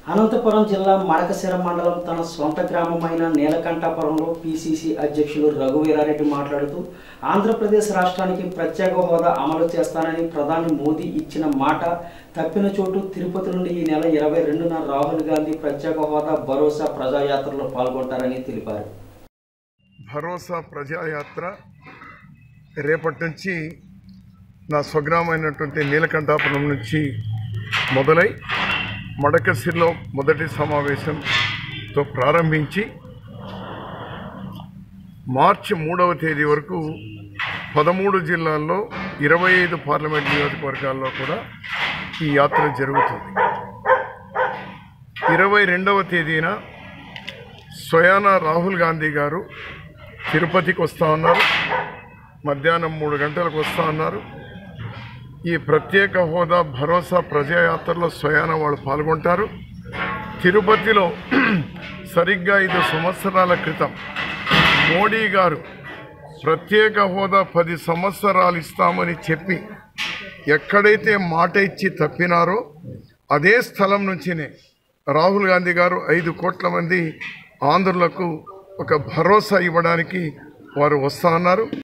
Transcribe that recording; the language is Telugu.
అనంతపురం జిల్లా మడకశిర మండలం తన సొంత గ్రామమైన నీలకంఠపురంలో పిసిసి అధ్యక్షులు రఘువీరారెడ్డి మాట్లాడుతూ ఆంధ్రప్రదేశ్ రాష్ట్రానికి ప్రత్యేక హోదా అమలు చేస్తానని ప్రధాని మోదీ ఇచ్చిన మాట తప్పిన చోటు తిరుపతి నుండి ఈ నెల ఇరవై రెండున రాహుల్ గాంధీ ప్రత్యేక హోదా భరోసా ప్రజాయాత్రలో పాల్గొంటారని తెలిపారు భరోసా ప్రజాయాత్ర రేపటి నుంచి నా స్వగ్రామైనటువంటి నీలకంఠాపురం నుంచి మొదలై మడకసిరిలో మొదటి సమావేశంతో ప్రారంభించి మార్చి మూడవ తేదీ వరకు పదమూడు జిల్లాల్లో ఇరవై ఐదు పార్లమెంట్ నియోజకవర్గాల్లో కూడా ఈ యాత్ర జరుగుతుంది ఇరవై రెండవ తేదీన స్వయాన రాహుల్ గాంధీ గారు తిరుపతికి వస్తా ఉన్నారు మధ్యాహ్నం మూడు గంటలకు వస్తా ఉన్నారు ఈ ప్రత్యేక హోదా భరోసా ప్రజాయాత్రలో స్వయాన వాళ్ళు పాల్గొంటారు తిరుపతిలో సరిగ్గా ఐదు సంవత్సరాల క్రితం మోడీ గారు ప్రత్యేక హోదా పది సంవత్సరాలు ఇస్తామని చెప్పి ఎక్కడైతే మాట ఇచ్చి తప్పినారో అదే స్థలం నుంచినే రాహుల్ గాంధీ గారు ఐదు కోట్ల మంది ఆంధ్రులకు ఒక భరోసా ఇవ్వడానికి వారు వస్తా ఉన్నారు